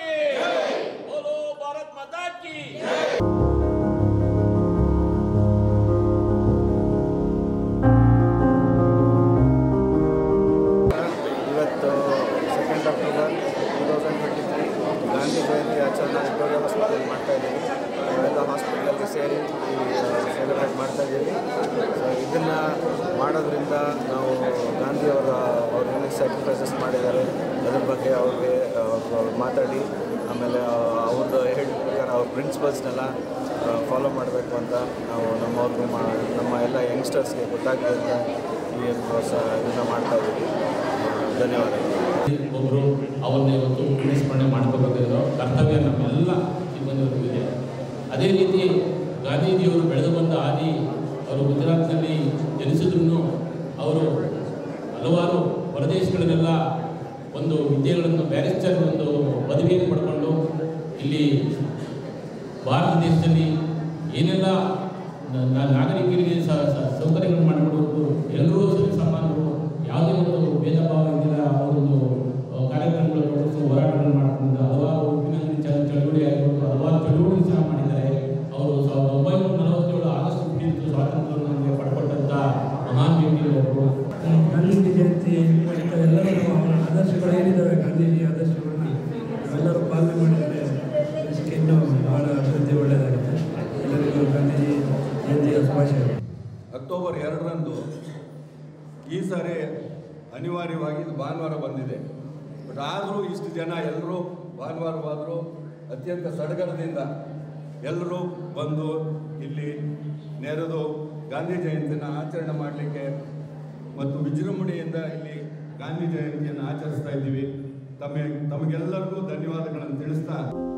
की बोलो भारत माता की ಇವತ್ತು second October two thousand twenty three Gandhi Jayanti ಆಚರಣೆ ವಿಕ್ಟೋರಿಯಾ ಹಾಸ್ಪಿಟಲ್ ಮಾಡ್ತಾ ಇದ್ದೀವಿ ನಾವೆಲ್ಲ ಹಾಸ್ಪಿಟಲ್ಗೆ ಸೇರಿ ಸೆಲೆಬ್ರೇಟ್ ಮಾಡ್ತಾ ಇದ್ದೀವಿ ಸೊ ಇದನ್ನು ಮಾಡೋದ್ರಿಂದ ನಾವು ಗಾಂಧಿಯವರ ಅವ್ರು ಏನೇನು ಸ್ಯಾಕ್ರಿಫೈಸಸ್ ಮಾಡಿದ್ದಾರೆ ಅದ್ರ ಬಗ್ಗೆ ಅವ್ರಿಗೆ ಆ, ಅವ್ರು ಮಾತಾಡಿ ಆಮೇಲೆ ಅವ್ರದ್ದು ಹೇಳಿದ ಪ್ರಕಾರ ಅವ್ರ ಪ್ರಿನ್ಸಿಪಲ್ಸ್ನೆಲ್ಲ ಫಾಲೋ ಮಾಡಬೇಕು ಅಂತ ನಾವು ನಮ್ಮವ್ರಿಗೆ ಮಾ ನಮ್ಮ ಎಲ್ಲ ಯಂಗ್ಸ್ಟರ್ಸ್ಗೆ ಗೊತ್ತಾಗಲಿ ಅಂತ ಈ ಇದನ್ನು ಮಾಡ್ತಾ ಇದ್ದೀವಿ ಧನ್ಯವಾದಗಳು ಒಬ್ಬರು ಅವ್ರನ್ನ ಇವತ್ತು ಪುಣ್ಯಸ್ಮರಣೆ ಮಾಡ್ಕೋಬೇಕಾಗಿರೋ ಕರ್ತವ್ಯ ನಮ್ಮೆಲ್ಲ ಸಿಬ್ಬಂದಿವರೆಗೂ ಇದೆ ಅದೇ ರೀತಿ ಗಾಂಧೀಜಿಯವರು ಬೆಳೆದು ಬಂದ ಹಾದಿ ಅವರು ಗುಜರಾತ್ನಲ್ಲಿ ಜನಿಸಿದ್ರು ಅವರು ಹಲವಾರು ಹೊರದೇಶಗಳನ್ನೆಲ್ಲ ಒಂದು ವಿದ್ಯೆಗಳನ್ನು ಬ್ಯಾರಿಸ್ಟರ್ ಒಂದು ಪದವಿಯನ್ನು ಪಡ್ಕೊಂಡು ಇಲ್ಲಿ ಭಾರತ ದೇಶದಲ್ಲಿ ಏನೆಲ್ಲ ನ- ನ- ನಾಗರಿಕರಿಗೆ ಸ- ಸ- ಸೌಕರ್ಯಗಳನ್ನು ಮಾಡಿಕೊಡಬೇಕು ಎಲ್ಲರೂ ಸರಿ ಸಮಾನರು ಯಾವುದೇ ಒಂದು ಭೇದ ಭಾವ ಇದ್ದಿಲ್ಲ ಅವರೊಂದು ಆ, ಕಾರ್ಯಕ್ರಮಗಳು ನಡೆಸಿ ಹೋರಾಟಗಳನ್ನು ಮಾಡಿಕೊಂಡು ಹಲವಾರು ಉಪ್ಪಿನಂಗಡಿ ಚಳ ಚಳುವಳಿ ಆಗಿರ್ಬೋದು ಹಲವಾರು ಚಳುವಳಿ ಸಹ ಮಾಡಿದ್ದಾರೆ ಅವರು ಸಾವಿರದ ಒಂಬೈನೂರ ನಲವತ್ತೇಳು ಆಗಸ್ಟ್ ಫಿಫ್ಟೀನ್ತ್ ಸ್ವಾತಂತ್ರ್ಯವನ್ನು ನಮಗೆ ಪಡ್ಕೊಟ್ಟಂಥ ಮಹಾನ್ ವ್ಯಕ್ತಿ ಅವರು ಗಾಂಧೀಜಿ ಜಯಂತಿ ಕುರಿತ ಎಲ್ಲರೂ ಅವರ ಆದರ್ಶಗಳು ಏನಿದ್ದಾವೆ ಗಾಂಧೀಜಿ ಆದರ್ಶಗಳನ್ನ ಎಲ್ಲರೂ ಪಾಲನೆ ಮಾಡಿದರೆ ದೇಶಕ್ಕೆ ಇನ್ನೂ ಬಹಳ ಅಭಿವೃದ್ಧಿ ಒಳ್ಳೆಯದಾಗುತ್ತೆ ಎಲ್ಲರಿಗೂ ಗಾಂಧೀಜಿ ಜಯಂತಿಯ ಶುಭಾಶಯಗಳು ಅಕ್ಟೋಬರ್ ಎರಡರಂದು ಈ ಸಾರಿ ಅನಿವಾರ್ಯವಾಗಿ ಇದು ಭಾನುವಾರ ಬಂದಿದೆ ಬಟ್ ಆದರೂ ಇಷ್ಟು ಜನ ಎಲ್ಲರೂ ಭಾನುವಾರವಾದರೂ ಅತ್ಯಂತ ಸಡಗರದಿಂದ ಎಲ್ಲರೂ ಬಂದು ಇಲ್ಲಿ ನೆರೆದು ಗಾಂಧಿ ಜಯಂತಿನ ಆಚರಣೆ ಮಾಡಲಿಕ್ಕೆ ಮತ್ತು ವಿಜೃಂಭಣೆಯಿಂದ ಇಲ್ಲಿ ಗಾಂಧಿ ಜಯಂತಿಯನ್ನು ಆಚರಿಸ್ತಾ ಇದ್ದೀವಿ ತಮ್ಮ ತಮಗೆಲ್ಲರಿಗೂ ಧನ್ಯವಾದಗಳನ್ನು ತಿಳಿಸ್ತಾ